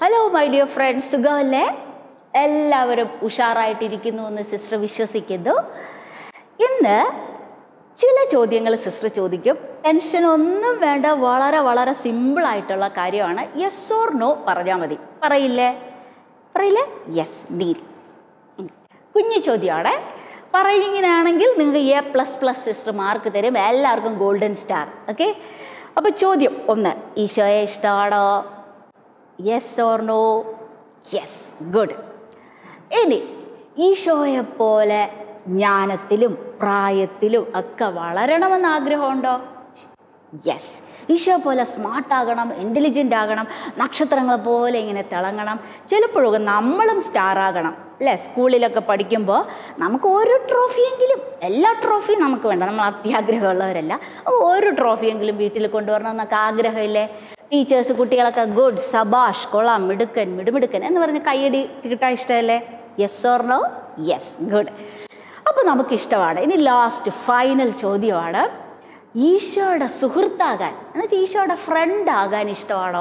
hello my dear friends സുഖമല്ലേ എല്ലാവരും ഉഷാറായിട്ടിരിക്കുന്നു എന്ന് സിസ്റ്റർ വിശ്വസിക്കുന്നു ഇന്ന് ചില ചോദ്യങ്ങൾ സിസ്റ്റർ ചോദിക്കും ടെൻഷൻ ഒന്നും വേണ്ട വളരെ വളരെ സിമ്പിൾ ആയിട്ടുള്ള കാര്യമാണ് യെസ് ഓർ നോ പറഞ്ഞാൽ മതി പറയില്ലേ പറയില്ലേ യെസ് നീൽ കുഞ്ഞു ചോദ്യമാണ് പറയുകയാണെങ്കിൽ നിങ്ങൾക്ക് A plus plus sister mark തരും എല്ലാവർക്കും ഗോൾഡൻ സ്റ്റാർ ഓക്കെ അപ്പോൾ ചോദ്യം ഒന്ന് ഈശോയെ ഇഷ്ടമാണോ yes or no yes good ഇനി ഈശോയെ പോലെ ജ്ഞാനത്തിലും പ്രായത്തിലും ഒക്കെ വളരണമെന്ന് ആഗ്രഹമുണ്ടോ യെസ് ഈശോ പോലെ സ്മാർട്ട് ആകണം ഇൻ്റലിജൻ്റ് ആകണം നക്ഷത്രങ്ങളെ പോലെ ഇങ്ങനെ തിളങ്ങണം ചിലപ്പോഴൊക്കെ നമ്മളും സ്റ്റാർ ആകണം അല്ലേ സ്കൂളിലൊക്കെ പഠിക്കുമ്പോൾ നമുക്ക് ഓരോ ട്രോഫിയെങ്കിലും എല്ലാ ട്രോഫിയും നമുക്ക് വേണ്ട നമ്മൾ അത്യാഗ്രഹമുള്ളവരല്ല അപ്പോൾ ഓരോ ട്രോഫിയെങ്കിലും വീട്ടിൽ കൊണ്ടുവരണം എന്നൊക്കെ ആഗ്രഹമില്ലേ ടീച്ചേഴ്സ് കുട്ടികളൊക്കെ ഗുഡ് സബാഷ് കൊള്ളാം മിടുക്കൻ മിടുമിടുക്കൻ എന്ന് പറഞ്ഞ് കൈയടി കിട്ടാൻ ഇഷ്ടമല്ലേ yes or no yes good അപ്പോൾ നമുക്കിഷ്ടമാണ് ഇനി ലാസ്റ്റ് ഫൈനൽ ചോദ്യമാണ് ഈശോയുടെ സുഹൃത്താകാൻ എന്നുവെച്ചാൽ ഈശോയുടെ ഫ്രണ്ട് ആകാൻ ഇഷ്ടമാണോ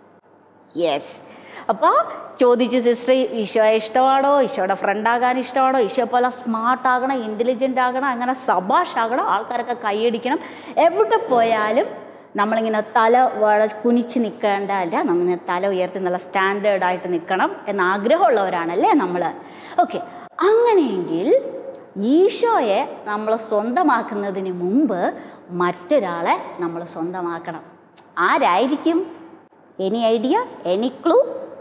യെസ് അപ്പോൾ ചോദിച്ചു സിസ്റ്റർ ഈശോയെ ഇഷ്ടമാണോ ഈശോയുടെ ഫ്രണ്ട് ആകാൻ ഇഷ്ടമാണോ ഈശോ പോലെ സ്മാർട്ട് ആകണം ഇൻ്റലിജൻ്റ് ആകണം അങ്ങനെ സബാഷ് ആകണം ആൾക്കാരൊക്കെ കൈയടിക്കണം എവിടെ പോയാലും നമ്മളിങ്ങനെ തല വഴ കുനിച്ച് നിൽക്കേണ്ടതല്ല നമ്മളിങ്ങനെ തല ഉയർത്തി നല്ല സ്റ്റാൻഡേർഡായിട്ട് നിൽക്കണം എന്ന ആഗ്രഹമുള്ളവരാണല്ലേ നമ്മൾ ഓക്കെ അങ്ങനെയെങ്കിൽ ഈശോയെ നമ്മൾ സ്വന്തമാക്കുന്നതിന് മുമ്പ് മറ്റൊരാളെ നമ്മൾ സ്വന്തമാക്കണം ആരായിരിക്കും any idea any clue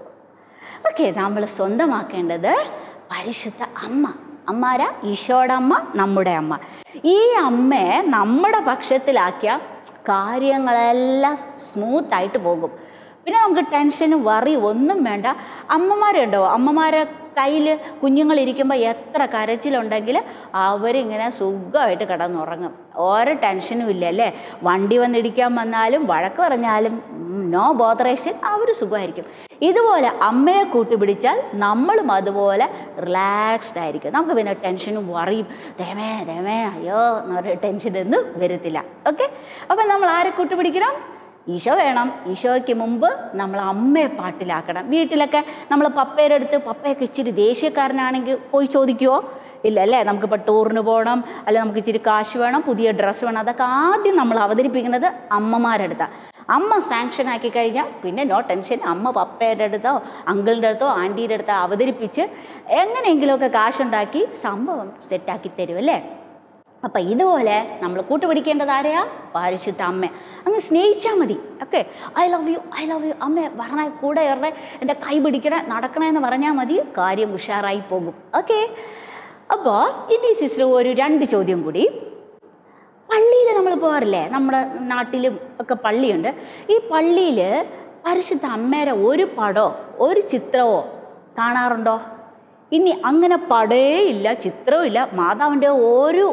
okay നമ്മൾ സ്വന്തമാക്കേണ്ടത് പരിശുദ്ധ അമ്മ അമ്മാര ഈശോയുടെ അമ്മ നമ്മുടെ അമ്മ ഈ അമ്മയെ നമ്മുടെ പക്ഷത്തിലാക്കിയ കാര്യങ്ങളെല്ലാം സ്മൂത്തായിട്ട് പോകും പിന്നെ നമുക്ക് ടെൻഷനും വറി ഒന്നും വേണ്ട അമ്മമാരുണ്ടോ അമ്മമാരെ കയ്യിൽ കുഞ്ഞുങ്ങളിരിക്കുമ്പോൾ എത്ര കരച്ചിലുണ്ടെങ്കിൽ അവരിങ്ങനെ സുഖമായിട്ട് കിടന്നുറങ്ങും ഓരോ ടെൻഷനും ഇല്ല അല്ലേ വണ്ടി വന്നിടിക്കാൻ വന്നാലും വഴക്ക് പറഞ്ഞാലും നോ ബോധറേഷൻ അവർ സുഖമായിരിക്കും ഇതുപോലെ അമ്മയെ കൂട്ടുപിടിച്ചാൽ നമ്മളും അതുപോലെ റിലാക്സ്ഡ് ആയിരിക്കും നമുക്ക് പിന്നെ ടെൻഷനും വറിയും ദേമേ ദേമേ അയ്യോ എന്നൊരു ടെൻഷനൊന്നും വരത്തില്ല ഓക്കെ അപ്പം നമ്മൾ ആരെ കൂട്ടുപിടിക്കണം ഈശോ വേണം ഈശോയ്ക്ക് മുമ്പ് നമ്മൾ അമ്മയെ പാട്ടിലാക്കണം വീട്ടിലൊക്കെ നമ്മൾ പപ്പയുടെ അടുത്ത് പപ്പയൊക്കെ ഇച്ചിരി ദേഷ്യക്കാരനാണെങ്കിൽ പോയി ചോദിക്കുമോ ഇല്ല അല്ലേ നമുക്കിപ്പോൾ ടൂറിന് പോകണം അല്ലെ നമുക്ക് ഇച്ചിരി കാശ് വേണം പുതിയ ഡ്രസ്സ് വേണം അതൊക്കെ ആദ്യം നമ്മൾ അവതരിപ്പിക്കുന്നത് അമ്മമാരുടെ അടുത്താണ് അമ്മ സാങ്ഷൻ ആക്കി കഴിഞ്ഞാൽ പിന്നെ നോ ടെൻഷൻ അമ്മ പപ്പയുടെ അടുത്തോ അങ്കിളിൻ്റെ അടുത്തോ ആൻറ്റീൻ്റെ അടുത്തോ അവതരിപ്പിച്ച് എങ്ങനെയെങ്കിലുമൊക്കെ കാശുണ്ടാക്കി സംഭവം സെറ്റാക്കി തരും അല്ലേ അപ്പം ഇതുപോലെ നമ്മൾ കൂട്ടുപിടിക്കേണ്ടത് ആരെയാ പരിശുദ്ധ അമ്മ അങ്ങ് സ്നേഹിച്ചാൽ മതി okay I love you I love you അമ്മ പറഞ്ഞ കൂടെ ഇറങ്ങി എൻ്റെ കൈ പിടിക്കണേ നടക്കണേ എന്ന് പറഞ്ഞാൽ മതി കാര്യം ഉഷാറായി പോകും ഓക്കെ അപ്പോൾ ഇനി സിസ്റ്റർ ഒരു രണ്ട് ചോദ്യം കൂടി പള്ളിയിൽ നമ്മൾ പോകാറില്ലേ നമ്മുടെ നാട്ടിലും ഒക്കെ പള്ളിയുണ്ട് ഈ പള്ളിയിൽ പരിശുദ്ധ അമ്മേരെ ഒരു പടോ ഒരു ചിത്രമോ കാണാറുണ്ടോ ഇനി അങ്ങനെ പടേ ഇല്ല ചിത്രവും ഇല്ല മാതാവിൻ്റെ ഒരു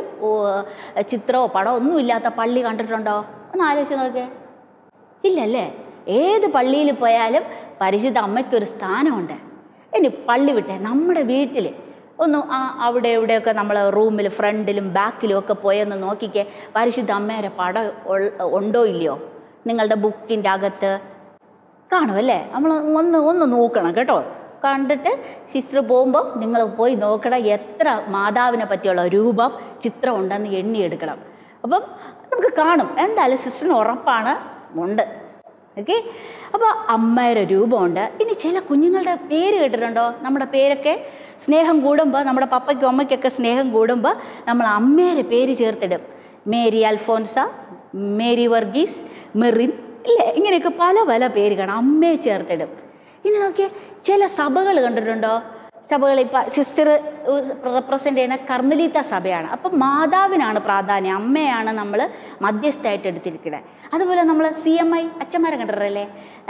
ചിത്രമോ പടമോ ഒന്നും ഇല്ലാത്ത പള്ളി കണ്ടിട്ടുണ്ടോ ഒന്ന് ആലോചിച്ച് നോക്കേ ഇല്ലല്ലേ ഏത് പള്ളിയിൽ പോയാലും പരിശുദ്ധ അമ്മയ്ക്കൊരു സ്ഥാനമുണ്ട് ഇനി പള്ളി വിട്ടേ നമ്മുടെ വീട്ടിൽ ഒന്ന് ആ അവിടെ ഇവിടെയൊക്കെ നമ്മൾ റൂമിൽ ഫ്രണ്ടിലും ബാക്കിലും ഒക്കെ പോയെന്ന് നോക്കിക്കേ പരിശുദ്ധ അമ്മേരെ പടം ഉണ്ടോ ഇല്ലയോ നിങ്ങളുടെ ബുക്കിൻ്റെ അകത്ത് കാണുമല്ലേ നമ്മൾ ഒന്ന് ഒന്ന് നോക്കണം കേട്ടോ കണ്ടിട്ട് സിസ്റ്റർ പോകുമ്പോൾ നിങ്ങൾ പോയി നോക്കണം എത്ര മാതാവിനെ പറ്റിയുള്ള രൂപം ചിത്രം ഉണ്ടെന്ന് എണ്ണിയെടുക്കണം അപ്പം നമുക്ക് കാണും എന്തായാലും സിസ്റ്ററിന് ഉറപ്പാണ് ഉണ്ട് ഓക്കെ അപ്പോൾ അമ്മയുടെ രൂപമുണ്ട് ഇനി ചില കുഞ്ഞുങ്ങളുടെ പേര് കേട്ടിട്ടുണ്ടോ നമ്മുടെ പേരൊക്കെ സ്നേഹം കൂടുമ്പോൾ നമ്മുടെ പപ്പയ്ക്കും അമ്മയ്ക്കൊക്കെ സ്നേഹം കൂടുമ്പോൾ നമ്മൾ അമ്മയുടെ പേര് ചേർത്തിടും മേരി അൽഫോൻസ മേരി വർഗീസ് മെറിൻ ഇല്ലേ ഇങ്ങനെയൊക്കെ പല പല പേര് കാണാം അമ്മയെ ചേർത്തിടും ഇനി നോക്കിയേ ചില സഭകൾ കണ്ടിട്ടുണ്ടോ സഭകൾ ഇപ്പം സിസ്റ്റർ റെപ്രസെൻ്റ് ചെയ്യുന്ന കർമ്മലീത്ത സഭയാണ് അപ്പം മാതാവിനാണ് പ്രാധാന്യം അമ്മയാണ് നമ്മൾ മധ്യസ്ഥമായിട്ട് എടുത്തിരിക്കുന്നത് അതുപോലെ നമ്മൾ സി എം ഐ അച്ഛന്മാരെ കണ്ടിട്ടല്ലേ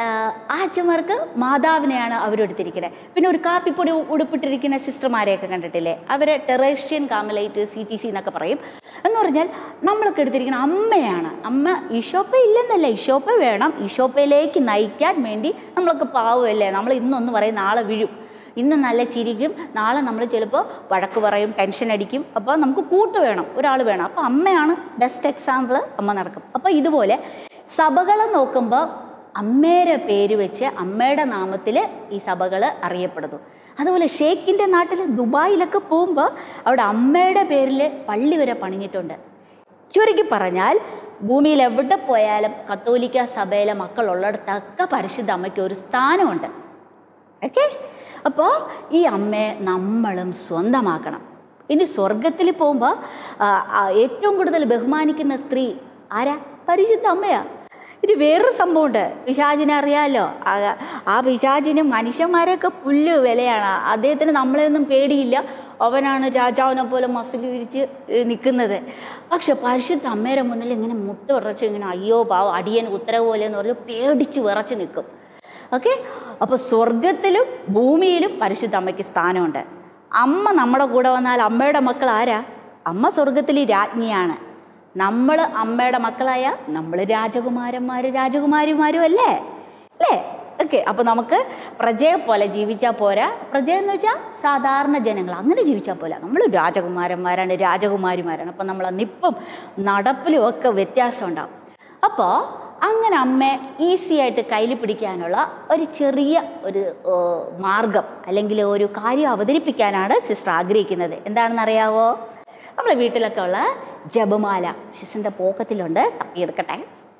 ആ അച്ഛന്മാർക്ക് മാതാവിനെയാണ് അവരെടുത്തിരിക്കുന്നത് പിന്നെ ഒരു കാപ്പിപ്പൊടി ഉടുപ്പിട്ടിരിക്കുന്ന സിസ്റ്റർമാരെയൊക്കെ കണ്ടിട്ടില്ലേ അവരെ Teresian Carmelite C T C എന്നൊക്കെ പറയും എന്ന് പറഞ്ഞാൽ നമ്മളൊക്കെ എടുത്തിരിക്കുന്ന അമ്മയാണ് അമ്മ ഈശോപ്പ ഇല്ലെന്നല്ല ഈശോപ്പ വേണം ഈശോപ്പയിലേക്ക് നയിക്കാൻ വേണ്ടി നമ്മളൊക്കെ പാവമല്ലേ നമ്മൾ ഇന്നൊന്ന് പറയും നാളെ വീഴും ഇന്ന് നല്ല ചിരിക്കും നാളെ നമ്മൾ ചിലപ്പോൾ വഴക്ക് പറയും ടെൻഷൻ അടിക്കും അപ്പോൾ നമുക്ക് കൂട്ട് വേണം ഒരാൾ വേണം അപ്പോൾ അമ്മയാണ് ബെസ്റ്റ് എക്സാമ്പിൾ അമ്മ നടക്കും അപ്പോൾ ഇതുപോലെ സഭകളെ നോക്കുമ്പോൾ അമ്മയുടെ പേര് വെച്ച് അമ്മയുടെ നാമത്തിൽ ഈ സഭകൾ അറിയപ്പെടുന്നു അതുപോലെ ഷേഖിൻ്റെ നാട്ടിൽ ദുബായിലൊക്കെ പോകുമ്പോൾ അവിടെ അമ്മയുടെ പേരിൽ പള്ളി വരെ പണിഞ്ഞിട്ടുണ്ട് ചുരുക്കി പറഞ്ഞാൽ ഭൂമിയിൽ എവിടെ പോയാലും കത്തോലിക്ക സഭയിലെ മക്കളുള്ളിടത്തൊക്കെ പരിശുദ്ധ അമ്മയ്ക്ക് ഒരു സ്ഥാനമുണ്ട് ഓക്കെ അപ്പോൾ ഈ അമ്മയെ നമ്മളും സ്വന്തമാക്കണം ഇനി സ്വർഗത്തിൽ പോകുമ്പോൾ ഏറ്റവും കൂടുതൽ ബഹുമാനിക്കുന്ന സ്ത്രീ ആരാ പരിശുദ്ധ അമ്മയാ ഇനി വേറൊരു സംഭവമുണ്ട് പിശാചിനെ അറിയാമല്ലോ ആ- ആ പിശാചിന് മനുഷ്യന്മാരെയൊക്കെ പുല്ല് വിലയാണ് അദ്ദേഹത്തിന് നമ്മളെയൊന്നും പേടിയില്ല അവനാണ് രാജാവിനെ പോലെ മസിൽ വിരിച്ച് നിൽക്കുന്നത് പക്ഷെ പരിശുദ്ധ അമ്മയുടെ മുന്നിൽ ഇങ്ങനെ മുട്ട് വിറച്ച് ഇങ്ങനെ അയ്യോ പാവം അടിയൻ ഉത്തരവ് പോലെ എന്ന് പറഞ്ഞ് പേടിച്ച് വിറച്ച് നിൽക്കും ഓക്കെ അപ്പോൾ സ്വർഗത്തിലും ഭൂമിയിലും പരിശുദ്ധ അമ്മയ്ക്ക് സ്ഥാനമുണ്ട് അമ്മ നമ്മുടെ കൂടെ വന്നാൽ അമ്മയുടെ മക്കൾ ആരാ അമ്മ സ്വർഗത്തിൽ രാജ്ഞിയാണ് നമ്മൾ അമ്മയുടെ മക്കളായ നമ്മൾ രാജകുമാരന്മാർ രാജകുമാരിമാരും അല്ലേ അല്ലേ ഓക്കെ അപ്പോൾ നമുക്ക് പ്രജയെ പോലെ ജീവിച്ചാൽ പോരാ പ്രജ എന്ന് വെച്ചാൽ സാധാരണ ജനങ്ങൾ അങ്ങനെ ജീവിച്ചാൽ പോരാ നമ്മൾ രാജകുമാരന്മാരാണ് രാജകുമാരിമാരാണ് അപ്പോൾ നമ്മളെ നിപ്പും നടപ്പിലും ഒക്കെ വ്യത്യാസം ഉണ്ടാവും അപ്പോൾ അങ്ങനെ അമ്മയെ ഈസി ആയിട്ട് കയ്യിൽ പിടിക്കാനുള്ള ഒരു ചെറിയ ഒരു ഏ, മാർഗം അല്ലെങ്കിൽ ഒരു കാര്യം അവതരിപ്പിക്കാനാണ് സിസ്റ്റർ ആഗ്രഹിക്കുന്നത് എന്താണെന്ന് അറിയാവോ നമ്മളെ വീട്ടിലൊക്കെ ഉള്ള ജപമാല സിസ്റ്ററിൻ്റെ പോക്കറ്റിലുണ്ട് തപ്പിയെടുക്കട്ടെ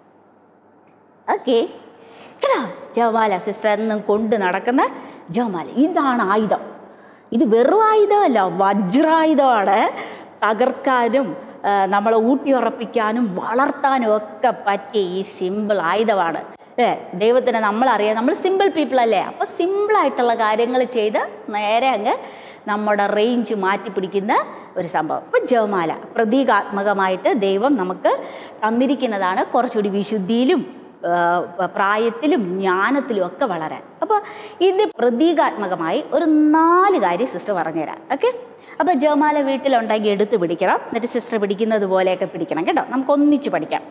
ഓക്കെ കേട്ടോ ജപമാല സിസ്റ്റർ എന്നും കൊണ്ട് നടക്കുന്ന ജപമാല ഇതാണ് ആയുധം ഇത് വെറും ആയുധമല്ല വജ്രായുധമാണ് തകർക്കാനും ആ, നമ്മളെ ഊട്ടിയുറപ്പിക്കാനും വളർത്താനും ഒക്കെ പറ്റിയ ഈ സിമ്പിൾ ആയുധമാണ് ഏ ദൈവത്തിന് നമ്മളറിയാം നമ്മൾ സിമ്പിൾ പീപ്പിൾ അല്ലേ അപ്പോൾ സിമ്പിളായിട്ടുള്ള കാര്യങ്ങൾ ചെയ്ത് നേരെ അങ്ങ് നമ്മുടെ റേഞ്ച് മാറ്റി പിടിക്കുന്ന ഒരു സംഭവം ഇപ്പം ജപമാല പ്രതീകാത്മകമായിട്ട് ദൈവം നമുക്ക് തന്നിരിക്കുന്നതാണ് കുറച്ചുകൂടി വിശുദ്ധിയിലും ആ, പ്രായത്തിലും ജ്ഞാനത്തിലും ഒക്കെ വളരാൻ അപ്പോൾ ഇത് പ്രതീകാത്മകമായി ഒരു നാല് കാര്യം സിസ്റ്റർ പറഞ്ഞുതരാം ഓക്കെ അപ്പോൾ ജപമാല വീട്ടിലുണ്ടെങ്കിൽ എടുത്ത് പിടിക്കണം എന്നിട്ട് സിസ്റ്റർ പിടിക്കുന്നത് പോലെയൊക്കെ പിടിക്കണം കേട്ടോ നമുക്ക് ഒന്നിച്ച് പഠിക്കാം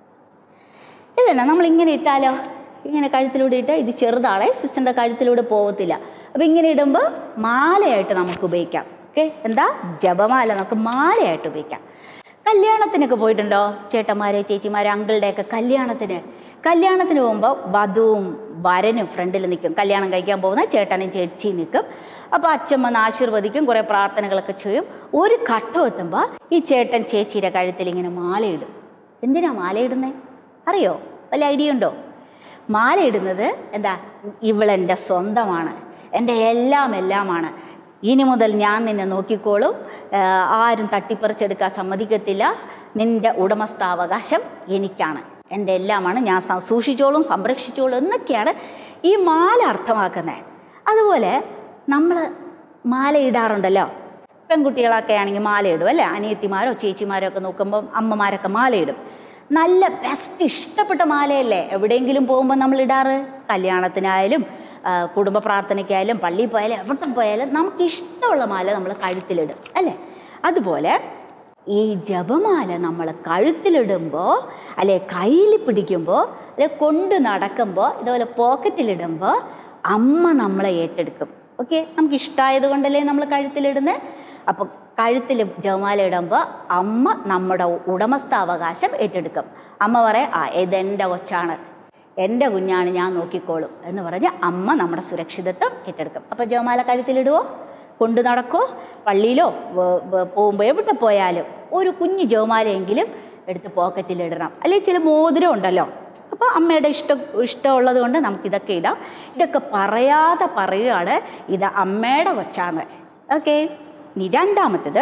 ഇതന്നെ നമ്മൾ ഇങ്ങനെ ഇട്ടാലോ ഇങ്ങനെ കഴുത്തിലൂടെ ഇട്ടാൽ ഇത് ചെറുതാണേ സിസ്റ്ററിൻ്റെ കഴുത്തിലൂടെ പോകത്തില്ല അപ്പോൾ ഇങ്ങനെ ഇടുമ്പോൾ മാലയായിട്ട് നമുക്ക് ഉപയോഗിക്കാം ഓക്കെ എന്താ ജപമാല നമുക്ക് മാലയായിട്ട് ഉപയോഗിക്കാം കല്യാണത്തിനൊക്കെ പോയിട്ടുണ്ടോ ചേട്ടന്മാരെ ചേച്ചിമാരെ അങ്കിളുടെയൊക്കെ കല്യാണത്തിന് കല്യാണത്തിന് പോകുമ്പോൾ വധുവും വരനും ഫ്രണ്ടിൽ നിൽക്കും കല്യാണം കഴിക്കാൻ പോകുന്ന ചേട്ടനും ചേച്ചിയും നിൽക്കും അപ്പോൾ അച്ഛൻ വന്ന് ആശീർവദിക്കും കുറേ പ്രാർത്ഥനകളൊക്കെ ചെയ്യും ഒരു ഘട്ടം എത്തുമ്പോൾ ഈ ചേട്ടൻ ചേച്ചിയുടെ കഴുത്തിൽ ഇങ്ങനെ മാലയിടും എന്തിനാ മാലയിടുന്നേ അറിയോ വല്ല ഐഡിയ ഉണ്ടോ മാലയിടുന്നത് എന്താ ഇവളെൻ്റെ സ്വന്തമാണ് എൻ്റെ എല്ലാം എല്ലാമാണ് ഇനി മുതൽ ഞാൻ നിന്നെ നോക്കിക്കോളും ആ, ആരും തട്ടിപ്പറിച്ചെടുക്കാൻ സമ്മതിക്കത്തില്ല നിൻ്റെ ഉടമസ്ഥാവകാശം എനിക്കാണ് എൻ്റെ എല്ലാമാണ് ഞാൻ സ- സൂക്ഷിച്ചോളും സംരക്ഷിച്ചോളും എന്നൊക്കെയാണ് ഈ മാല അർത്ഥമാക്കുന്നത് അതുപോലെ നമ്മൾ മാല ഇടാറുണ്ടല്ലോ പെൺകുട്ടികളൊക്കെ ആണെങ്കിൽ മാലയിടും അല്ലേ അനിയത്തിമാരോ ചേച്ചിമാരോ ഒക്കെ നോക്കുമ്പോൾ അമ്മമാരൊക്കെ മാലയിടും നല്ല ബെസ്റ്റ് ഇഷ്ടപ്പെട്ട മാലയല്ലേ എവിടെയെങ്കിലും പോകുമ്പോൾ നമ്മൾ ഇടാറ് കല്യാണത്തിനായാലും ആ, കുടുംബ പ്രാർത്ഥനയ്ക്കായാലും പള്ളിയിൽ പോയാലും എവിടെ പോയാലും നമുക്ക് ഇഷ്ടമുള്ള മാല നമ്മൾ കഴുത്തിലിടും അല്ലേ അതുപോലെ ഈ ജപമാല നമ്മൾ കഴുത്തിലിടുമ്പോൾ അല്ലെ കയ്യിൽ പിടിക്കുമ്പോൾ അല്ലെ കൊണ്ട് നടക്കുമ്പോൾ ഇതുപോലെ പോക്കറ്റിലിടുമ്പോൾ അമ്മ നമ്മളെ ഏറ്റെടുക്കും ഓക്കെ നമുക്ക് ഇഷ്ടമായത് കൊണ്ടല്ലേ നമ്മൾ കഴുത്തിലിടുന്നത് അപ്പോൾ കഴുത്തിൽ ജപമാല ഇടുമ്പോൾ അമ്മ നമ്മുടെ ഉടമസ്ഥാവകാശം ഏറ്റെടുക്കും അമ്മ പറയും ആ ഇതെൻ്റെ കൊച്ചാണ് എൻ്റെ കുഞ്ഞാണ് ഞാൻ നോക്കിക്കോളും എന്ന് പറഞ്ഞ് അമ്മ നമ്മുടെ സുരക്ഷിതത്വം ഏറ്റെടുക്കും അപ്പോൾ ജപമാല കഴുത്തിലിടുവോ കൊണ്ടു നടക്കോ പള്ളിയിലോ വ- വ- പോകുമ്പോൾ എവിടെ പോയാലും ഒരു കുഞ്ഞു ജപമാലയെങ്കിലും എടുത്ത് പോക്കറ്റിലിടണം അല്ലെങ്കിൽ ചില മോതിരം ഉണ്ടല്ലോ അപ്പോൾ അമ്മയുടെ ഇഷ്ടം ഇഷ്ടമുള്ളത് കൊണ്ട് നമുക്കിതൊക്കെ ഇടാം ഇതൊക്കെ പറയാതെ പറയുകയാണ് ഇത് അമ്മയുടെ കൊച്ചാണ് ഓക്കെ ഇനി രണ്ടാമത്തേത്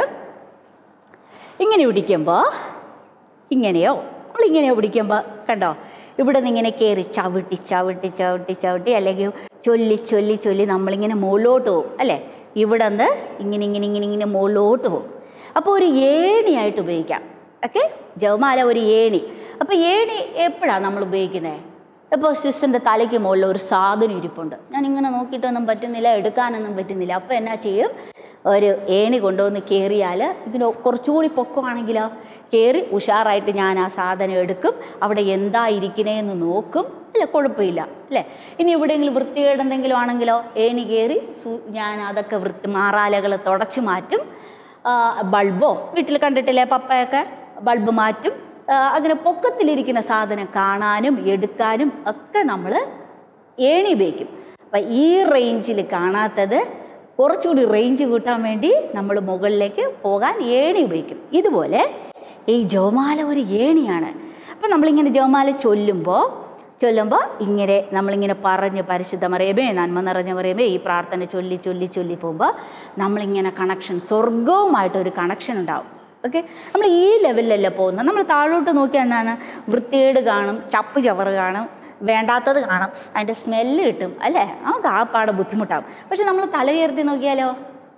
ഇങ്ങനെ പിടിക്കുമ്പോൾ ഇങ്ങനെയോ നമ്മളിങ്ങനെയോ പിടിക്കുമ്പോൾ കണ്ടോ ഇവിടെ നിന്ന് ഇങ്ങനെ കയറി ചവിട്ടി ചവിട്ടി ചവിട്ടി ചവിട്ടി അല്ലെങ്കിൽ ചൊല്ലി ചൊല്ലി ചൊല്ലി നമ്മളിങ്ങനെ മുകളിലോട്ട് പോകും അല്ലേ ഇവിടെ നിന്ന് ഇങ്ങനെ ഇങ്ങനെ ഇങ്ങനെ ഇങ്ങനെ മുകളിലോട്ട് പോകും അപ്പോൾ ഒരു ഏണിയായിട്ട് ഉപയോഗിക്കാം ഓക്കെ ജവമാല ഒരു ഏണി അപ്പോൾ ഏണി എപ്പോഴാണ് നമ്മൾ ഉപയോഗിക്കുന്നത് ഇപ്പോൾ സിസ്റ്ററിൻ്റെ തലയ്ക്ക് മുകളിൽ ഒരു സാധനം ഇരിപ്പുണ്ട് ഞാൻ ഇങ്ങനെ നോക്കിയിട്ടൊന്നും പറ്റുന്നില്ല എടുക്കാനൊന്നും പറ്റുന്നില്ല അപ്പോൾ എന്നാ ചെയ്യും ഒരു ഏണി കൊണ്ടുവന്ന് കയറിയാൽ ഇതിന് കുറച്ചുകൂടി പൊക്കമാണെങ്കിലോ കയറി ഉഷാറായിട്ട് ഞാൻ ആ സാധനം എടുക്കും അവിടെ എന്താ ഇരിക്കണേന്ന് നോക്കും അല്ല കുഴപ്പമില്ല അല്ലേ ഇനി എവിടെയെങ്കിലും വൃത്തികേട് എന്തെങ്കിലും ആണെങ്കിലോ ഏണി കയറി സു- ഞാൻ അതൊക്കെ വൃത്തി മാറാലകൾ തുടച്ച് മാറ്റും ആ, ബൾബോ വീട്ടിൽ കണ്ടിട്ടില്ലേ പപ്പയൊക്കെ ബൾബ് മാറ്റും ആ, അങ്ങനെ പൊക്കത്തിലിരിക്കുന്ന സാധനം കാണാനും എടുക്കാനും ഒക്കെ നമ്മൾ ഏണി ഉപയോഗിക്കും അപ്പം ഈ റേഞ്ചിൽ കാണാത്തത് കുറച്ചുകൂടി റേഞ്ച് കൂട്ടാൻ വേണ്ടി നമ്മൾ മുകളിലേക്ക് പോകാൻ ഏണി ഉപയോഗിക്കും ഇതുപോലെ ഈ ജവമാല ഒരു ഏണിയാണ് അപ്പം നമ്മളിങ്ങനെ ജവമാല ചൊല്ലുമ്പോൾ ചൊല്ലുമ്പോൾ ഇങ്ങനെ നമ്മളിങ്ങനെ പറഞ്ഞ് പരിശുദ്ധ മറിയമേ നന്മ നിറഞ്ഞ മറിയമേ ഈ പ്രാർത്ഥന ചൊല്ലി ചൊല്ലി ചൊല്ലി പോകുമ്പോൾ നമ്മളിങ്ങനെ കണക്ഷൻ സ്വർഗവുമായിട്ടൊരു കണക്ഷൻ ഉണ്ടാവും ഓക്കെ നമ്മൾ ഈ ലെവലിലല്ല പോകുന്നത് നമ്മൾ താഴോട്ട് നോക്കിയാൽ എന്താണ് വൃത്തികേട് കാണും ചപ്പ് ചവറ് കാണും വേണ്ടാത്തത് കാണും അതിൻ്റെ സ്മെല്ല് കിട്ടും അല്ലേ നമുക്ക് ആ പാടെ ബുദ്ധിമുട്ടാവും പക്ഷെ നമ്മൾ തല ഉയർത്തി നോക്കിയാലോ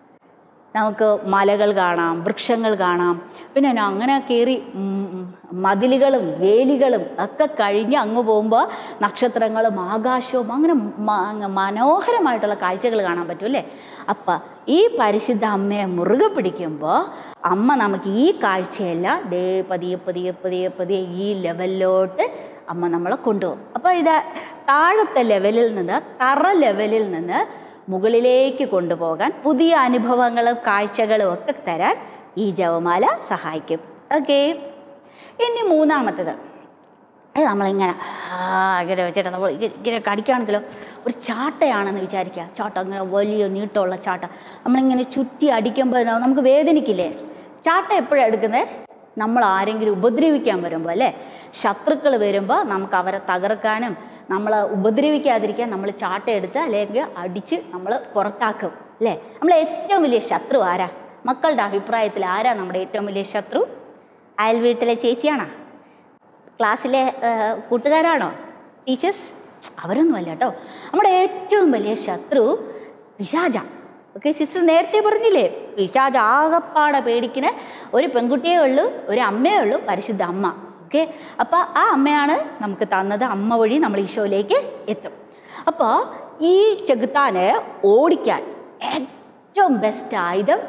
നമുക്ക് മലകൾ കാണാം വൃക്ഷങ്ങൾ കാണാം പിന്നെ എന്നാ അങ്ങനെ കയറി ഉം, ഉം, മതിലുകളും വേലികളും ഒക്കെ കഴിഞ്ഞ് അങ്ങ് പോകുമ്പോൾ നക്ഷത്രങ്ങളും ആകാശവും അങ്ങനെ മ- അങ്ങ് മനോഹരമായിട്ടുള്ള കാഴ്ചകൾ കാണാൻ പറ്റും അല്ലേ അപ്പം ഈ പരിശുദ്ധ അമ്മയെ മുറുകെ പിടിക്കുമ്പോൾ അമ്മ നമുക്ക് ഈ കാഴ്ചയെല്ലാം ദേ പതിയെ പതിയെ പതിയെ പതിയെ ഈ ലെവലിലോട്ട് അമ്മ നമ്മളെ കൊണ്ടുപോകും അപ്പോൾ ഇത് താഴത്തെ ലെവലിൽ നിന്ന് തറ ലെവലിൽ നിന്ന് മുകളിലേക്ക് കൊണ്ടുപോകാൻ പുതിയ അനുഭവങ്ങളും കാഴ്ചകളും ഒക്കെ തരാൻ ഈ ജവമാല സഹായിക്കും ഓക്കെ ഇനി മൂന്നാമത്തത് അത് നമ്മളിങ്ങനെ ആ ഇങ്ങനെ വെച്ചിട്ട് നമ്മൾ ഇങ്ങനെ ഇങ്ങനെ കടിക്കുകയാണെങ്കിലോ ഒരു ചാട്ടയാണെന്ന് വിചാരിക്കുക ചാട്ട അങ്ങനെ വലിയ നീട്ടമുള്ള ചാട്ട നമ്മളിങ്ങനെ ചുറ്റി അടിക്കുമ്പോൾ നമുക്ക് വേദനിക്കില്ലേ ചാട്ട എപ്പോഴാണ് എടുക്കുന്നത് നമ്മൾ ആരെങ്കിലും ഉപദ്രവിക്കാൻ വരുമ്പോൾ അല്ലേ ശത്രുക്കൾ വരുമ്പോൾ നമുക്ക് അവരെ തകർക്കാനും നമ്മൾ ഉപദ്രവിക്കാതിരിക്കാൻ നമ്മൾ ചാട്ട എടുത്ത് അല്ലെങ്കിൽ അടിച്ച് നമ്മൾ പുറത്താക്കും അല്ലേ നമ്മളെ ഏറ്റവും വലിയ ശത്രു ആരാ മക്കളുടെ അഭിപ്രായത്തിൽ ആരാ നമ്മുടെ ഏറ്റവും വലിയ ശത്രു അയൽ വീട്ടിലെ ചേച്ചിയാണോ ക്ലാസ്സിലെ ആ, കൂട്ടുകാരാണോ ടീച്ചേഴ്സ് അവരൊന്നുമല്ല കേട്ടോ നമ്മുടെ ഏറ്റവും വലിയ ശത്രു പിശാജ ഓക്കെ സിസ്റ്റർ നേരത്തെ പറഞ്ഞില്ലേ പിശാജ ആകപ്പാടെ പേടിക്കുന്ന ഒരു പെൺകുട്ടിയേ ഉള്ളൂ ഒരു അമ്മയേ ഉള്ളൂ പരിശുദ്ധ അമ്മ ഓക്കെ അപ്പോൾ ആ അമ്മയാണ് നമുക്ക് തന്നത് അമ്മ വഴി നമ്മൾ ഈശോയിലേക്ക് എത്തും അപ്പോൾ ഈ ചെകുത്താനെ ഓടിക്കാൻ ഏറ്റവും ബെസ്റ്റ് ആയുധം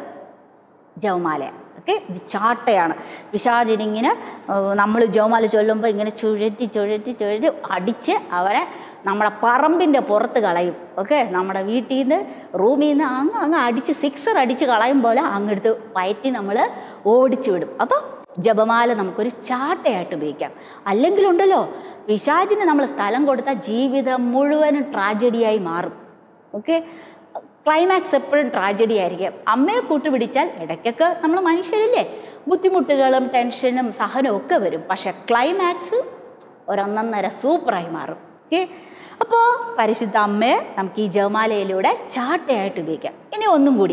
ജവമാല ഓക്കെ ഇത് ചാട്ടയാണ് പിശാചിനിങ്ങനെ നമ്മൾ ജവമാല ചൊല്ലുമ്പോൾ ഇങ്ങനെ ചുഴറ്റി ചുഴറ്റി ചുഴറ്റി അടിച്ച് അവരെ നമ്മുടെ പറമ്പിൻ്റെ പുറത്ത് കളയും ഓക്കെ നമ്മുടെ വീട്ടിൽ നിന്ന് റൂമിൽ നിന്ന് അങ്ങ് അങ്ങ് അടിച്ച് സിക്സർ അടിച്ച് കളയും പോലെ അങ്ങെടുത്ത് പയറ്റി നമ്മൾ ഓടിച്ചു വിടും അപ്പോൾ ജപമാല നമുക്കൊരു ചാട്ടയായിട്ട് ഉപയോഗിക്കാം അല്ലെങ്കിലുണ്ടല്ലോ പിശാചിന് നമ്മൾ സ്ഥലം കൊടുത്താൽ ജീവിതം മുഴുവനും ട്രാജഡിയായി മാറും ഓക്കെ ക്ലൈമാക്സ് എപ്പോഴും ട്രാജഡി ആയിരിക്കും അമ്മയെ കൂട്ടുപിടിച്ചാൽ ഇടയ്ക്കൊക്കെ നമ്മൾ മനുഷ്യരല്ലേ ബുദ്ധിമുട്ടുകളും ടെൻഷനും സഹനവും ഒക്കെ വരും പക്ഷെ ക്ലൈമാക്സ് ഒരൊന്നൊന്നര സൂപ്പറായി മാറും ഓക്കെ അപ്പോൾ പരിശുദ്ധ അമ്മയെ നമുക്ക് ഈ ജപമാലയിലൂടെ ചാട്ടയായിട്ട് ഉപയോഗിക്കാം ഇനി ഒന്നും കൂടി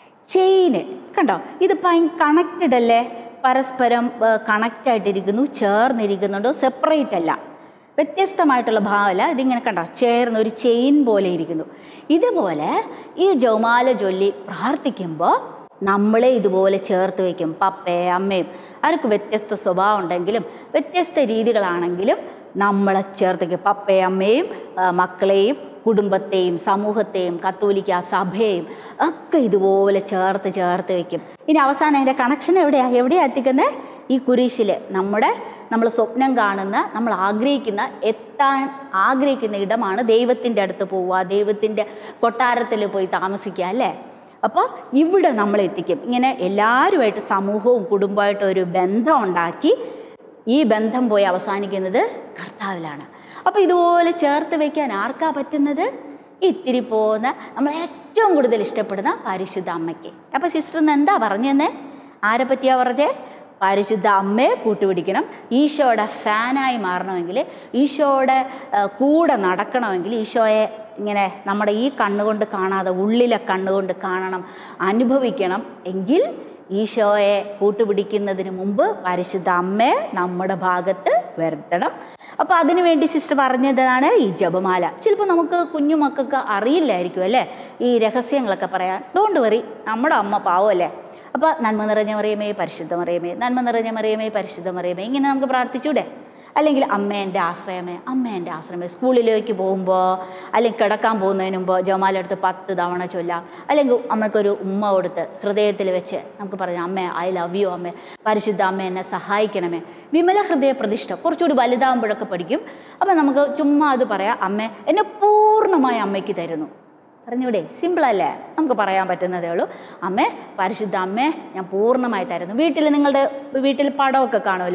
ചെയിന് കണ്ടോ ഇത് കണക്റ്റഡ് അല്ലേ പരസ്പരം കണക്റ്റ് ആയിട്ടിരിക്കുന്നു ചേർന്നിരിക്കുന്നുണ്ടോ സെപ്പറേറ്റ് അല്ല വ്യത്യസ്തമായിട്ടുള്ള ഭാവല ഇതിങ്ങനെ കണ്ടോ ചേർന്ന് ഒരു ചെയിൻ പോലെ ഇരിക്കുന്നു ഇതുപോലെ ഈ ജൗമാല ചൊല്ലി പ്രാർത്ഥിക്കുമ്പോൾ നമ്മളെ ഇതുപോലെ ചേർത്ത് വയ്ക്കും പപ്പയെ അമ്മയും അവർക്ക് വ്യത്യസ്ത സ്വഭാവം ഉണ്ടെങ്കിലും വ്യത്യസ്ത രീതികളാണെങ്കിലും നമ്മളെ ചേർത്ത് വയ്ക്കും പപ്പയും അമ്മയും ആ, മക്കളെയും കുടുംബത്തെയും സമൂഹത്തെയും കത്തോലിക്ക സഭയെയും ഒക്കെ ഇതുപോലെ ചേർത്ത് ചേർത്ത് വെക്കും ഇനി അവസാനം അതിൻ്റെ കണക്ഷൻ എവിടെയാണ് എവിടെയാണ് എത്തിക്കുന്നത് ഈ കുരിശിൽ നമ്മുടെ നമ്മൾ സ്വപ്നം കാണുന്ന നമ്മൾ ആഗ്രഹിക്കുന്ന എത്താൻ ആഗ്രഹിക്കുന്ന ഇടമാണ് ദൈവത്തിൻ്റെ അടുത്ത് പോവുക ദൈവത്തിൻ്റെ കൊട്ടാരത്തിൽ പോയി താമസിക്കുക അല്ലേ അപ്പോൾ ഇവിടെ നമ്മൾ എത്തിക്കും ഇങ്ങനെ എല്ലാവരുമായിട്ട് സമൂഹവും കുടുംബമായിട്ട് ഒരു ബന്ധം ഉണ്ടാക്കി ഈ ബന്ധം പോയി അവസാനിക്കുന്നത് കർത്താവിലാണ് അപ്പോൾ ഇതുപോലെ ചേർത്ത് വയ്ക്കാൻ ആർക്കാ പറ്റുന്നത് ഇത്തിരി പോകുന്ന നമ്മൾ ഏറ്റവും കൂടുതൽ ഇഷ്ടപ്പെടുന്ന പരിശുദ്ധ അമ്മയ്ക്ക് അപ്പോൾ സിസ്റ്റർ ഇന്ന് എന്താ പറഞ്ഞെന്നേ ആരെ പറ്റിയാ പറഞ്ഞേ പരിശുദ്ധ അമ്മയെ കൂട്ടുപിടിക്കണം ഈശോയുടെ ഫാനായി മാറണമെങ്കിൽ ഈശോയുടെ ആ, കൂടെ നടക്കണമെങ്കിൽ ഈശോയെ ഇങ്ങനെ നമ്മുടെ ഈ കണ്ണുകൊണ്ട് കാണാതെ ഉള്ളിലെ കണ്ണുകൊണ്ട് കാണണം അനുഭവിക്കണം എങ്കിൽ ഈശോയെ കൂട്ടുപിടിക്കുന്നതിന് മുമ്പ് പരിശുദ്ധ അമ്മയെ നമ്മുടെ ഭാഗത്ത് വരുത്തണം അപ്പോൾ അതിനു വേണ്ടി സിസ്റ്റർ പറഞ്ഞതാണ് ഈ ജപമാല ചിലപ്പോൾ നമുക്ക് കുഞ്ഞു മക്കൾക്ക് അറിയില്ലായിരിക്കും അല്ലേ ഈ രഹസ്യങ്ങളൊക്കെ പറയാൻ ഡോണ്ട് വറി നമ്മുടെ അമ്മ പാവമല്ലേ അപ്പോൾ നന്മ നിറഞ്ഞ മറിയമേ പരിശുദ്ധ മറിയമേ നന്മ നിറഞ്ഞ മറിയമേ പരിശുദ്ധ മറിയമേ ഇങ്ങനെ നമുക്ക് പ്രാർത്ഥിച്ചൂടെ അല്ലെങ്കിൽ അമ്മ എൻ്റെ ആശ്രയമേ അമ്മ എൻ്റെ ആശ്രയമേ സ്കൂളിലേക്ക് പോകുമ്പോൾ അല്ലെങ്കിൽ കിടക്കാൻ പോകുന്നതിന് മുമ്പ് ജമാലെടുത്ത് പത്ത് തവണ ചൊല്ലാം അല്ലെങ്കിൽ അമ്മയ്ക്കൊരു ഉമ്മ കൊടുത്ത് ഹൃദയത്തിൽ വെച്ച് നമുക്ക് പറയാം അമ്മേ ഐ ലവ് യു അമ്മേ പരിശുദ്ധ അമ്മ എന്നെ സഹായിക്കണമേ വിമല ഹൃദയ പ്രതിഷ്ഠ കുറച്ചുകൂടി വലുതാകുമ്പോഴൊക്കെ പഠിക്കും അപ്പം നമുക്ക് ചുമ്മാ അത് പറയാം അമ്മേ എന്നെ പൂർണ്ണമായി അമ്മയ്ക്ക് തരുന്നു പറഞ്ഞൂടെ സിമ്പിളല്ലേ നമുക്ക് പറയാൻ പറ്റുന്നതേ ഉള്ളൂ അമ്മേ പരിശുദ്ധ അമ്മേ ഞാൻ പൂർണ്ണമായി തരുന്നു വീട്ടിൽ നിങ്ങളുടെ വീട്ടിൽ പടമൊക്കെ കാണുമല്ലോ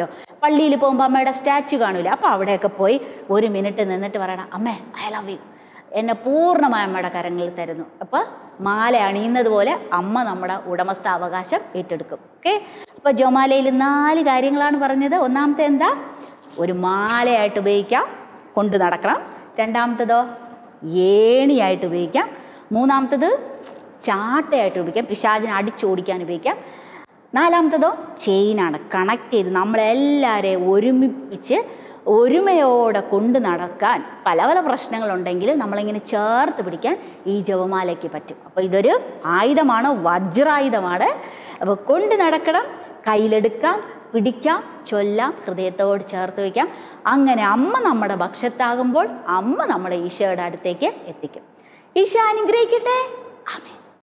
പള്ളിയിൽ പോകുമ്പോൾ അമ്മയുടെ സ്റ്റാച്ചു കാണൂല അപ്പോൾ അവിടെയൊക്കെ പോയി ഒരു മിനിറ്റ് നിന്നിട്ട് പറയണം അമ്മേ ഐ ലവ് യു എന്നെ പൂർണ്ണമായ അമ്മയുടെ കരങ്ങളിൽ തരുന്നു അപ്പോൾ മാല അണിയുന്നത് പോലെ അമ്മ നമ്മുടെ ഉടമസ്ഥാവകാശം ഏറ്റെടുക്കും ഓക്കെ അപ്പോൾ ജോമാലയിൽ നാല് കാര്യങ്ങളാണ് പറഞ്ഞത് ഒന്നാമത്തെ എന്താ ഒരു മാലയായിട്ട് ഉപയോഗിക്കാം കൊണ്ട് നടക്കണം രണ്ടാമത്തതോ ഏണിയായിട്ട് ഉപയോഗിക്കാം മൂന്നാമത്തത് ചാട്ടയായിട്ട് ഉപയോഗിക്കാം പിശാചിനെ അടിച്ചോടിക്കാൻ ഉപയോഗിക്കാം നാലാമത്തതോ ചെയിനാണ് കണക്ട് ചെയ്ത് നമ്മളെല്ലാവരെയും ഒരുമിപ്പിച്ച് ഒരുമയോടെ കൊണ്ട് നടക്കാൻ പല പല പ്രശ്നങ്ങളുണ്ടെങ്കിലും നമ്മളിങ്ങനെ ചേർത്ത് പിടിക്കാൻ ഈ ജപമാലയ്ക്ക് പറ്റും അപ്പോൾ ഇതൊരു ആയുധമാണ് വജ്രായുധമാണ് അപ്പോൾ കൊണ്ട് നടക്കണം കയ്യിലെടുക്കാം പിടിക്കാം ചൊല്ലാം ഹൃദയത്തോട് ചേർത്ത് വയ്ക്കാം അങ്ങനെ അമ്മ നമ്മുടെ ഭക്ഷത്താകുമ്പോൾ അമ്മ നമ്മുടെ ഈശോയുടെ അടുത്തേക്ക് എത്തിക്കും ഈശോ അനുഗ്രഹിക്കട്ടെ ആമേ